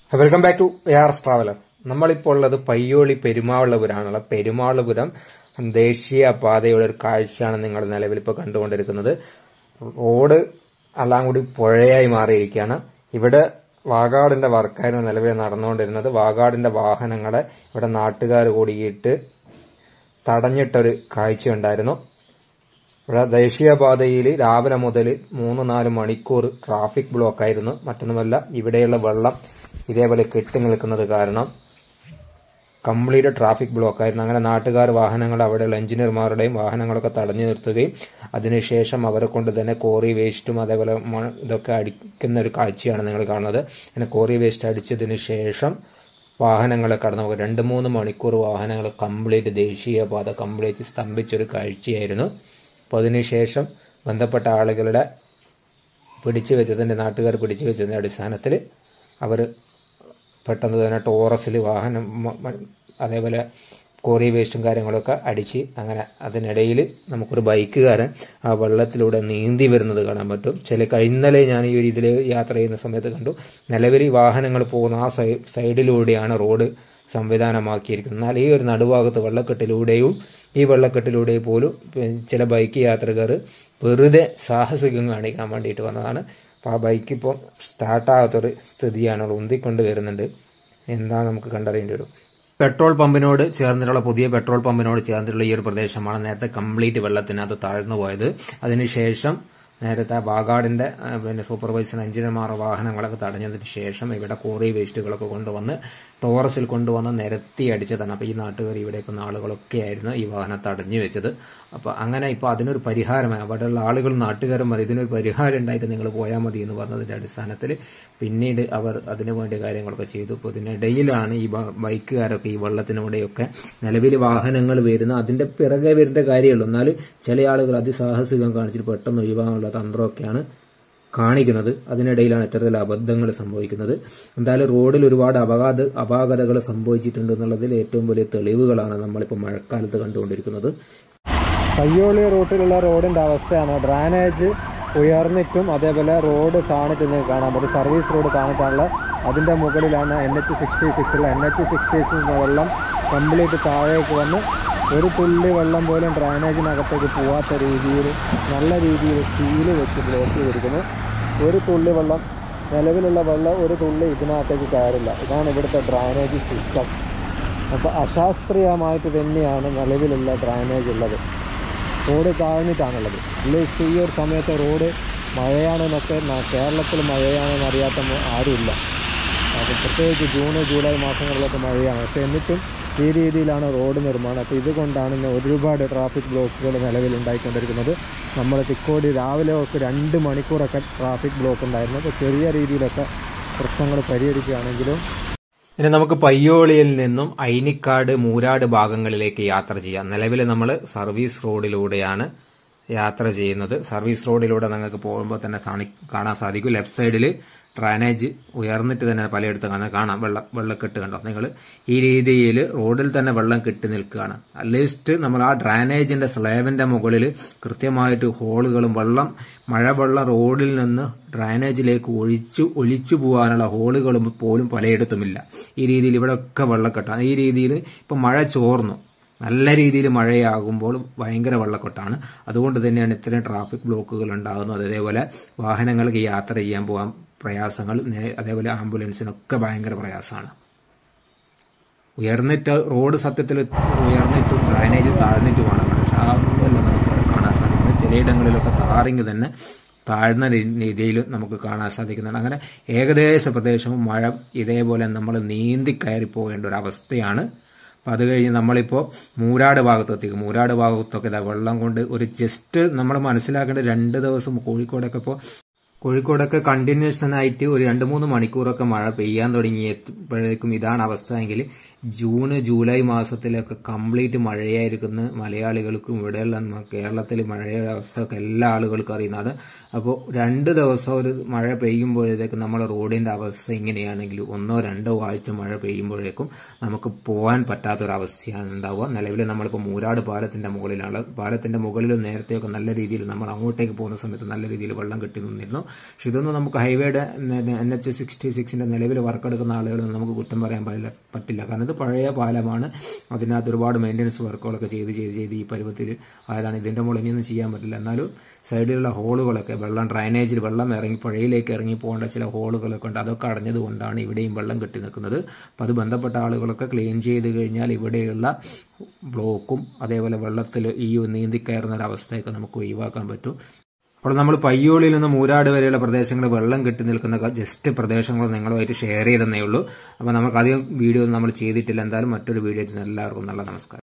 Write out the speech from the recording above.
welcome back to A R S traveller നമ്മളിപ്പോൾ ഉള്ളത് പയ്യോളി പെരുമാവളപുരമാണുള്ളത് പെരുമാവളപുരം ദേശീയ പാതയുടെ ഒരു കാഴ്ചയാണ് നിങ്ങൾ നിലവിൽ ഇപ്പോൾ കണ്ടുകൊണ്ടിരിക്കുന്നത് റോഡ് എല്ലാം കൂടി പുഴയായി മാറിയിരിക്കുകയാണ് ഇവിടെ വാഗാടിന്റെ വർക്കായിരുന്നു നിലവിൽ നടന്നുകൊണ്ടിരുന്നത് വാഗാടിന്റെ വാഹനങ്ങളെ ഇവിടെ നാട്ടുകാർ കൂടിയിട്ട് തടഞ്ഞിട്ടൊരു കാഴ്ചയുണ്ടായിരുന്നു ഇവിടെ ദേശീയപാതയിൽ രാവിലെ മുതൽ മൂന്ന് നാല് മണിക്കൂർ ട്രാഫിക് ബ്ലോക്ക് ആയിരുന്നു മറ്റൊന്നുമല്ല ഇവിടെയുള്ള വെള്ളം ഇതേപോലെ കെട്ടി നിൽക്കുന്നത് കാരണം കംപ്ലീറ്റ് ട്രാഫിക് ബ്ലോക്ക് ആയിരുന്നു അങ്ങനെ നാട്ടുകാർ വാഹനങ്ങൾ അവിടെയുള്ള എഞ്ചിനീയർമാരുടെയും വാഹനങ്ങളൊക്കെ തടഞ്ഞു നിർത്തുകയും അതിനുശേഷം അവരെ കൊണ്ട് തന്നെ കോറി വേസ്റ്റും അതേപോലെ മ- ഇതൊക്കെ അടിക്കുന്ന ഒരു കാഴ്ചയാണ് നിങ്ങൾ കാണുന്നത് അങ്ങനെ കോറി വേസ്റ്റ് അടിച്ചതിന് ശേഷം വാഹനങ്ങളെ കടന്നു പോകുക രണ്ട് മൂന്ന് മണിക്കൂർ വാഹനങ്ങൾ കംപ്ലീറ്റ് ദേശീയപാത കംപ്ലീറ്റ് സ്തംഭിച്ചൊരു കാഴ്ചയായിരുന്നു അപ്പോൾ അതിനുശേഷം ബന്ധപ്പെട്ട ആളുകളുടെ പിടിച്ചു വെച്ചതിന്റെ നാട്ടുകാർ പിടിച്ചു വെച്ചതിന്റെ അടിസ്ഥാനത്തിൽ അവർ പെട്ടെന്ന് തന്നെ ടോറസിൽ വാഹനം മ- മ- അതേപോലെ കോറി വേസ്റ്റും കാര്യങ്ങളൊക്കെ അടിച്ച് അങ്ങനെ അതിനിടയിൽ നമുക്കൊരു ബൈക്കുകാരൻ ആ വെള്ളത്തിലൂടെ നീന്തി വരുന്നത് കാണാൻ പറ്റും ചില ഇന്നലെ ഞാൻ ഈ ഒരു ഇതിൽ യാത്ര ചെയ്യുന്ന സമയത്ത് കണ്ടു നിലവിൽ ഈ വാഹനങ്ങൾ പോകുന്ന ആ സൈ- സൈഡിലൂടെയാണ് റോഡ് സംവിധാനമാക്കിയിരിക്കുന്നത് എന്നാൽ ഈ ഒരു നടുഭാഗത്ത് വെള്ളക്കെട്ടിലൂടെയും ഈ വെള്ളക്കെട്ടിലൂടെ പോലും പിന്നെ ചില ബൈക്ക് യാത്രക്കാർ വെറുതെ സാഹസികം കാണിക്കാൻ വേണ്ടിയിട്ട് വന്നതാണ് അപ്പോൾ ആ ബൈക്ക് ഇപ്പോൾ സ്റ്റാർട്ടാകാത്തൊരു സ്ഥിതിയാണ് ഉന്തിക്കൊണ്ട് വരുന്നുണ്ട് എന്താണ് നമുക്ക് കണ്ടറിയേണ്ടി വരും പെട്രോൾ പമ്പിനോട് ചേർന്നിട്ടുള്ള പുതിയ പെട്രോൾ പമ്പിനോട് ചേർന്നിട്ടുള്ള ഈ ഒരു പ്രദേശമാണ് നേരത്തെ കംപ്ലീറ്റ് വെള്ളത്തിനകത്ത് താഴ്ന്നു പോയത് അതിനുശേഷം നേരത്തെ വാഗാടിന്റെ ആ, പിന്നെ സൂപ്പർവൈസർ എഞ്ചിനീയർമാർ വാഹനങ്ങളൊക്കെ തടഞ്ഞതിന് ശേഷം ഇവിടെ കോറി വേസ്റ്റുകളൊക്കെ കൊണ്ടുവന്ന് ടോറസിൽ കൊണ്ടുവന്ന് നിരത്തി അടിച്ചതാണ് അപ്പോൾ ഈ നാട്ടുകാർ ഇവിടേക്കുന്ന ആളുകളൊക്കെ ആയിരുന്നു ഈ വാഹനം തടഞ്ഞു വെച്ചത് അപ്പോൾ അങ്ങനെ ഇപ്പോൾ അതിനൊരു പരിഹാരമായി അവിടെയുള്ള ആളുകൾ നാട്ടുകാരും പറയും ഇതിനൊരു പരിഹാരം ഉണ്ടായിട്ട് നിങ്ങൾ പോയാൽ മതി എന്ന് പറഞ്ഞതിന്റെ അടിസ്ഥാനത്തിൽ പിന്നീട് അവർ അതിനു വേണ്ടി കാര്യങ്ങളൊക്കെ ചെയ്തു അപ്പോൾ ഇതിനിടയിലാണ് ഈ ബ- ബൈക്കുകാരൊക്കെ ഈ വെള്ളത്തിനൂടെയൊക്കെ നിലവിൽ വാഹനങ്ങൾ വരുന്ന അതിന്റെ പിറകെ വരുന്ന കാര്യമുള്ളൂ എന്നാൽ ചില ആളുകൾ അതിസാഹസികം കാണിച്ചിട്ട് പെട്ടെന്ന് ഒഴിവാകാനുള്ള തന്ത്രമൊക്കെയാണ് കാണിക്കുന്നത് അതിനിടയിലാണ് ഇത്തരത്തിൽ അബദ്ധങ്ങൾ സംഭവിക്കുന്നത് എന്തായാലും റോഡിൽ ഒരുപാട് അപകട അപാകതകൾ സംഭവിച്ചിട്ടുണ്ട് എന്നുള്ളതിൽ ഏറ്റവും വലിയ തെളിവുകളാണ് നമ്മളിപ്പോൾ മഴക്കാലത്ത് കണ്ടുകൊണ്ടിരിക്കുന്നത് പയ്യോളി റൂട്ടിലുള്ള റോഡിന്റെ അവസ്ഥയാണ് ഡ്രാനേജ് ഉയർന്നിട്ടും അതേപോലെ റോഡ് താണിട്ട് നിങ്ങൾക്ക് കാണാൻ പറ്റും സർവീസ് റോഡ് താണിട്ടാണുള്ള അതിന്റെ മുകളിലാണ് എൻ എച്ച് സിക്സ്റ്റി സിക്സിലുള്ള എൻ എച്ച് സിക്സ്റ്റി സിക്സ് വെള്ളം കംപ്ലീറ്റ് താഴേക്ക് വന്ന് ഒരു തുള്ളി വെള്ളം പോലും ഡ്രാനേജിനകത്തേക്ക് പോവാത്ത രീതിയിൽ നല്ല രീതിയിൽ സീല് വെച്ച് ബ്ലോക്ക് ചെയ്തിരിക്കുന്നു ഒരു തുള്ളി വെള്ളം നിലവിലുള്ള വെള്ളം ഒരു തുള്ളി ഇതിനകത്തേക്ക് കയറില്ല ഇതാണ് ഇവിടുത്തെ ഡ്രാനേജ് സിസ്റ്റം അപ്പോൾ അശാസ്ത്രീയമായിട്ട് തന്നെയാണ് നിലവിലുള്ള ഡ്രൈനേജ് ഉള്ളത് റോഡ് താഴ്ന്നിട്ടാണുള്ളത് അറ്റ്ലീസ്റ്റ് ഈ ഒരു സമയത്ത് റോഡ് മഴയാണെന്നൊക്കെ ന- കേരളത്തിൽ മഴയാണെന്ന് അറിയാത്ത മ- ആരുമില്ല അത് പ്രത്യേകിച്ച് ജൂൺ ജൂലൈ മാസങ്ങളിലൊക്കെ മഴയാണ് പക്ഷെ എന്നിട്ടും ഈ രീതിയിലാണ് റോഡ് നിർമ്മാണം അപ്പോൾ ഇതുകൊണ്ടാണ് ഇന്ന് ഒരുപാട് ട്രാഫിക് ബ്ലോക്കുകൾ നിലവിൽ ഉണ്ടായിക്കൊണ്ടിരിക്കുന്നത് നമ്മൾ തിക്കോടി രാവിലെ ഒക്കെ രണ്ട് മണിക്കൂറൊക്കെ ട്രാഫിക് ബ്ലോക്ക് ഉണ്ടായിരുന്നു അപ്പോൾ ചെറിയ രീതിയിലൊക്കെ പ്രശ്നങ്ങൾ പരിഹരിക്കുകയാണെങ്കിലും ഇനി നമുക്ക് പയ്യോളിയിൽ നിന്നും ഐനിക്കാട് മൂരാട് ഭാഗങ്ങളിലേക്ക് യാത്ര ചെയ്യാം നിലവിൽ നമ്മൾ സർവീസ് റോഡിലൂടെയാണ് യാത്ര ചെയ്യുന്നത് സർവീസ് റോഡിലൂടെ നിങ്ങൾക്ക് പോകുമ്പോൾ തന്നെ സാണി- കാണാൻ സാധിക്കും ലെഫ്റ്റ് സൈഡിൽ ഡ്രൈനേജ് ഉയർന്നിട്ട് തന്നെ പലയിടത്ത് കാണാൻ കാണാം വെള്ളം വെള്ളക്കെട്ട് കണ്ടോ നിങ്ങൾ ഈ രീതിയിൽ റോഡിൽ തന്നെ വെള്ളം കെട്ടി നിൽക്കുകയാണ് അറ്റ്ലീസ്റ്റ് നമ്മൾ ആ ഡ്രൈനേജിന്റെ സ്ലാബിന്റെ മുകളിൽ കൃത്യമായിട്ട് ഹോളുകളും വെള്ളം മഴവെള്ളം റോഡിൽ നിന്ന് ഡ്രൈനേജിലേക്ക് ഒഴിച്ചു ഒലിച്ചു പോകാനുള്ള ഹോളുകളും പോലും പലയിടത്തുമില്ല ഈ രീതിയിൽ ഇവിടെ ഒക്കെ വെള്ളക്കെട്ടാണ് ഈ രീതിയിൽ ഇപ്പൊ മഴ ചോർന്നു നല്ല രീതിയിൽ മഴയാകുമ്പോൾ ഭയങ്കര വെള്ളക്കെട്ടാണ് അതുകൊണ്ട് തന്നെയാണ് ഇത്രയും ട്രാഫിക് ബ്ലോക്കുകൾ ഉണ്ടാകുന്നത് അതേപോലെ വാഹനങ്ങൾക്ക് യാത്ര ചെയ്യാൻ പോകാൻ പ്രയാസങ്ങൾ നേ- അതേപോലെ ആംബുലൻസിനൊക്കെ ഭയങ്കര പ്രയാസമാണ് ഉയർന്നിട്ട് റോഡ് സത്യത്തിൽ ഉയർന്നിട്ടും ഡ്രൈനേജ് താഴ്ന്നിട്ടുമാണ് പക്ഷെ ആ ഒന്നുമല്ല നമുക്ക് അവിടെ കാണാൻ സാധിക്കുന്നത് ചിലയിടങ്ങളിലൊക്കെ താറിങ് തന്നെ താഴ്ന്ന രീ- രീതിയിൽ നമുക്ക് കാണാൻ സാധിക്കുന്നുണ്ട് അങ്ങനെ ഏകദേശ പ്രദേശവും മഴ ഇതേപോലെ നമ്മൾ നീന്തി കയറി പോകേണ്ട ഒരു അവസ്ഥയാണ് അപ്പം അത് കഴിഞ്ഞ് നമ്മളിപ്പോൾ മൂരാട് ഭാഗത്തെത്തിക്കും മൂരാട് ഭാഗത്തൊക്കെ ഇതാ വെള്ളം കൊണ്ട് ഒരു ജസ്റ്റ് നമ്മൾ മനസ്സിലാക്കേണ്ട രണ്ട് ദിവസം കോഴിക്കോടൊക്കെ ഇപ്പോൾ കോഴിക്കോടൊക്കെ കണ്ടിന്യൂസ് ആയിട്ട് ഒരു രണ്ട് മൂന്ന് മണിക്കൂറൊക്കെ മഴ പെയ്യാൻ തുടങ്ങിയപ്പോഴേക്കും ഇതാണ് അവസ്ഥ എങ്കിൽ ജൂൺ ജൂലൈ മാസത്തിലൊക്കെ കംപ്ലീറ്റ് മഴയായിരിക്കുന്ന മലയാളികൾക്കും ഇവിടെയുള്ള നമ്മ- കേരളത്തിൽ മഴയുടെ അവസ്ഥയൊക്കെ എല്ലാ ആളുകൾക്കും അറിയുന്നതാണ് അപ്പോൾ രണ്ട് ദിവസം ഒരു മഴ പെയ്യുമ്പോഴത്തേക്കും നമ്മുടെ റോഡിന്റെ അവസ്ഥ ഇങ്ങനെയാണെങ്കിൽ ഒന്നോ രണ്ടോ ആഴ്ച മഴ പെയ്യുമ്പോഴേക്കും നമുക്ക് പോകാൻ പറ്റാത്തൊരവസ്ഥയാണ് ഉണ്ടാവുക നിലവിൽ നമ്മളിപ്പോൾ മൂരാട് പാലത്തിന്റെ മുകളിലാണ് പാലത്തിന്റെ മുകളിൽ നേരത്തെയൊക്കെ നല്ല രീതിയിൽ നമ്മൾ അങ്ങോട്ടേക്ക് പോകുന്ന സമയത്ത് നല്ല രീതിയിൽ വെള്ളം കെട്ടി നിന്നിരുന്നു പക്ഷെ ഇതൊന്നും നമുക്ക് ഹൈവേയുടെ എൻ എച്ച് സിക്സ്റ്റി സിക്സിന്റെ നിലവിൽ വർക്കെടുക്കുന്ന ആളുകളൊന്നും നമുക്ക് കുറ്റം പറയാൻ പാടില്ല പറ്റില്ല കാരണം ഇത് പഴയ പാലമാണ് അതിനകത്ത് ഒരുപാട് മെയിൻ്റനൻസ് വർക്കുകളൊക്കെ ചെയ്ത് ചെയ്ത് ചെയ്ത് ഈ പരുവത്തിൽ ആയതാണ് ഇതിന്റെ മുകളിൽ ഇനിയൊന്നും ചെയ്യാൻ പറ്റില്ല എന്നാലും സൈഡിലുള്ള ഹോളുകളൊക്കെ വെള്ളം ഡ്രൈനേജിൽ വെള്ളം ഇറങ്ങി പുഴയിലേക്ക് ഇറങ്ങി പോകേണ്ട ചില ഹോളുകളൊക്കെ ഉണ്ട് അതൊക്കെ അടഞ്ഞത് കൊണ്ടാണ് ഇവിടെയും വെള്ളം കെട്ടി നിൽക്കുന്നത് അപ്പം അത് ബന്ധപ്പെട്ട ആളുകളൊക്കെ ക്ലീൻ ചെയ്ത് കഴിഞ്ഞാൽ ഇവിടെയുള്ള ബ്ലോക്കും അതേപോലെ വെള്ളത്തിൽ ഈ നീന്തി കയറുന്ന ഒരു അവസ്ഥയൊക്കെ നമുക്ക് ഒഴിവാക്കാൻ പറ്റും അപ്പോൾ നമ്മൾ പയ്യോളിൽ നിന്ന് മൂരാട് വരെയുള്ള പ്രദേശങ്ങളിൽ വെള്ളം കെട്ടി നിൽക്കുന്ന ജസ്റ്റ് പ്രദേശങ്ങൾ നിങ്ങളുമായിട്ട് ഷെയർ ചെയ്തെന്നേ ഉള്ളൂ അപ്പോൾ നമുക്ക് അധികം വീഡിയോ നമ്മൾ ചെയ്തിട്ടില്ല എന്തായാലും മറ്റൊരു വീഡിയോ എല്ലാവർക്കും നല്ല നമസ്കാരം